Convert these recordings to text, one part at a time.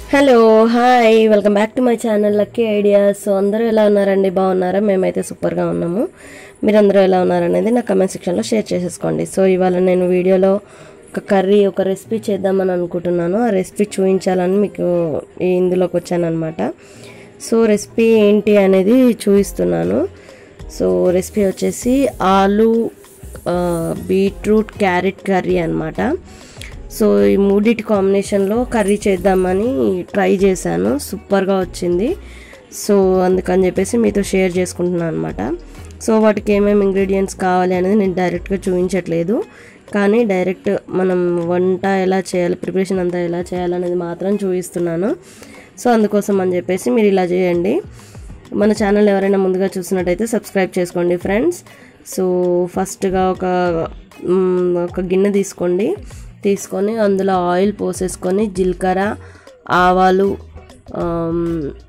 hello hi welcome back to my channel Lucky Ideas so అందరూ ఎలా ఉన్నారండి బాగున్నారా మేమైతే సూపర్గా ఉన్నాము మీరందరూ ఎలా ఉన్నారనేది నా కమెంట్ సెక్షన్లో షేర్ చేసేసుకోండి సో ఇవాళ నేను వీడియోలో ఒక కర్రీ ఒక రెసిపీ చేద్దామని అనుకుంటున్నాను ఆ రెసిపీ చూపించాలని మీకు ఇందులోకి వచ్చానమాట సో రెసిపీ ఏంటి అనేది చూపిస్తున్నాను సో రెసిపీ వచ్చేసి ఆలు ఆ, బీట్రూట్ క్యారెట్ కర్రీ అనమాట సో ఈ మూడిటి కాంబినేషన్లో కర్రీ చేద్దామని ట్రై చేశాను సూపర్గా వచ్చింది సో అందుకని చెప్పేసి మీతో షేర్ చేసుకుంటున్నాను అనమాట సో వాటికి ఏమేమి ఇంగ్రీడియంట్స్ కావాలి అనేది నేను డైరెక్ట్గా చూపించట్లేదు కానీ డైరెక్ట్ మనం వంట ఎలా చేయాలి ప్రిపరేషన్ అంతా ఎలా చేయాలనేది మాత్రం చూపిస్తున్నాను సో అందుకోసం అని చెప్పేసి మీరు ఇలా చేయండి మన ఛానల్ ఎవరైనా ముందుగా చూసినట్టయితే సబ్స్క్రైబ్ చేసుకోండి ఫ్రెండ్స్ సో ఫస్ట్గా ఒక మ్, ఒక గిన్నె తీసుకోండి తీసుకొని అందులో ఆయిల్ పోసేసుకొని జీలకర్ర ఆవాలు ఆమ్,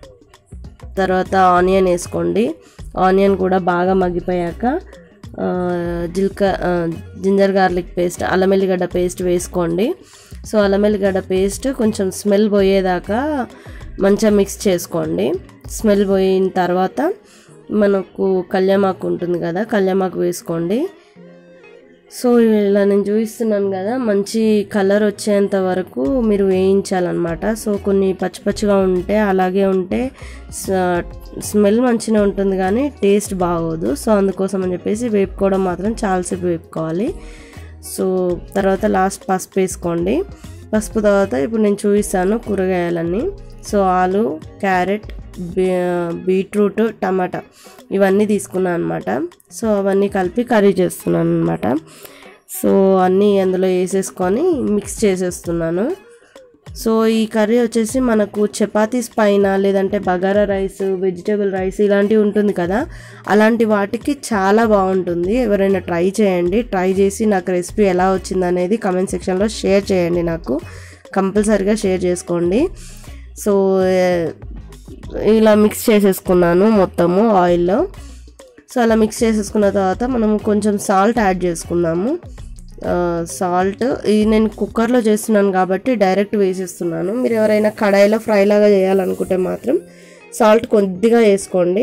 తర్వాత ఆనియన్ వేసుకోండి ఆనియన్ కూడా బాగా మగ్గిపోయాక ఆ, జీలక ఆ, జింజర్ గార్లిక్ పేస్ట్ అల్లం ఎల్లిగడ్డ పేస్ట్ వేసుకోండి సో అల్లం ఎల్లిగడ్డ పేస్ట్ కొంచెం స్మెల్ పోయేదాకా మంచిగా మిక్స్ చేసుకోండి స్మెల్ పోయిన తర్వాత మనకు కళ్యామాకు ఉంటుంది కదా కళ్యామాకు వేసుకోండి సో ఇలా నేను చూపిస్తున్నాను కదా మంచి కలర్ వచ్చేంత వరకు మీరు వేయించాలన్నమాట సో కొన్ని పచ్చి పచ్చిగా ఉంటే అలాగే ఉంటే స- స్మెల్ మంచిగా ఉంటుంది కానీ టేస్ట్ బాగోదు సో అందుకోసం అని చెప్పేసి వేపుకోవడం మాత్రం చాలాసేపు వేపుకోవాలి సో తర్వాత లాస్ట్ పసుపు వేసుకోండి పసుపు తర్వాత ఇప్పుడు నేను చూపిస్తాను కూరగాయలన్నీ సో ఆలు క్యారెట్ బీ- బీట్రూట్ టమాటా ఇవన్నీ తీసుకున్నాను అనమాట సో అవన్నీ కలిపి కర్రీ చేస్తున్నాను అనమాట సో అన్నీ అందులో వేసేసుకొని మిక్స్ చేసేస్తున్నాను సో ఈ కర్రీ వచ్చేసి మనకు చపాతీస్ పైన లేదంటే బగారా రైస్ వెజిటేబుల్ రైస్ ఇలాంటివి ఉంటుంది కదా అలాంటి వాటికి చాలా బాగుంటుంది ఎవరైనా ట్రై చేయండి ట్రై చేసి నాకు రెసిపీ ఎలా వచ్చింది అనేది కమెంట్ సెక్షన్లో షేర్ చేయండి నాకు కంపల్సరీగా షేర్ చేసుకోండి సో ఏ, ఇలా మిక్స్ చేసేసుకున్నాను మొత్తము ఆయిల్లో సో అలా మిక్స్ చేసేసుకున్న తర్వాత మనం కొంచెం సాల్ట్ యాడ్ చేసుకున్నాము సాల్ట్ ఇది నేను కుక్కర్లో చేస్తున్నాను కాబట్టి డైరెక్ట్ వేసేస్తున్నాను మీరు ఎవరైనా కడాయిలో ఫ్రై లాగా చేయాలనుకుంటే మాత్రం సాల్ట్ కొద్దిగా వేసుకోండి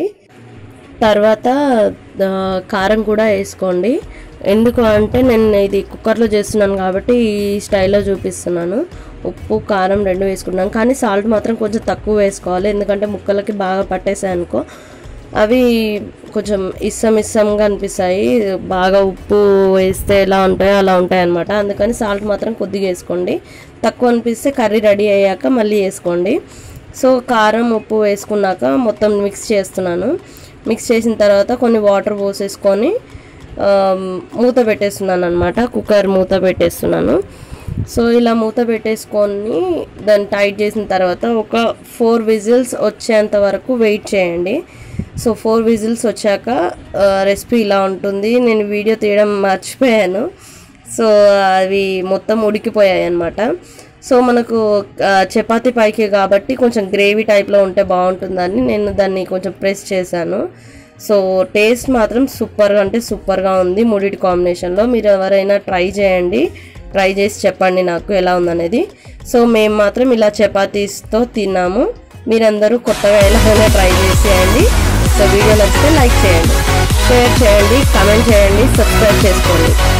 తర్వాత ఆ, కారం కూడా వేసుకోండి ఎందుకు అంటే నేను ఇది కుక్కర్లో చేస్తున్నాను కాబట్టి ఈ స్టైల్లో చూపిస్తున్నాను ఉప్పు కారం రెండు వేసుకున్నాను కానీ సాల్ట్ మాత్రం కొంచెం తక్కువ వేసుకోవాలి ఎందుకంటే ముక్కలకి బాగా పట్టేసాయి అనుకో అవి కొంచెం ఇస్సం ఇస్సంగా అనిపిస్తాయి బాగా ఉప్పు వేస్తే ఎలా ఉంటాయో అలా ఉంటాయి అనమాట అందుకని సాల్ట్ మాత్రం కొద్దిగా వేసుకోండి తక్కువ అనిపిస్తే కర్రీ రెడీ అయ్యాక మళ్ళీ వేసుకోండి సో కారం ఉప్పు వేసుకున్నాక మొత్తం మిక్స్ చేస్తున్నాను మిక్స్ చేసిన తర్వాత కొన్ని వాటర్ పోసేసుకొని ఆ, మూత పెట్టేస్తున్నాను అనమాట కుక్కర్ మూత పెట్టేస్తున్నాను సో ఇలా మూత పెట్టేసుకొని దాన్ని టైట్ చేసిన తర్వాత ఒక ఫోర్ విజిల్స్ వచ్చేంత వరకు వెయిట్ చేయండి సో ఫోర్ విజిల్స్ వచ్చాక రెసిపీ ఇలా ఉంటుంది నేను వీడియో తీయడం మర్చిపోయాను సో అవి మొత్తం ఉడికిపోయాయి అనమాట సో మనకు ఆ, చపాతీ పైకి కాబట్టి కొంచెం గ్రేవీ టైప్లో ఉంటే బాగుంటుందని నేను దాన్ని కొంచెం ప్రెస్ చేశాను సో టేస్ట్ మాత్రం సూపర్గా అంటే సూపర్గా ఉంది మూడిటి కాంబినేషన్లో మీరు ఎవరైనా ట్రై చేయండి ట్రై చేసి చెప్పండి నాకు ఎలా ఉందనేది సో మేము మాత్రం ఇలా చపాతీస్తో తిన్నాము మీరందరూ కొత్తగా ఎలాగైనా ట్రై చేసేయండి సో వీడియో నచ్చితే లైక్ చేయండి షేర్ చేయండి కామెంట్ చేయండి సబ్స్క్రైబ్ చేసుకోండి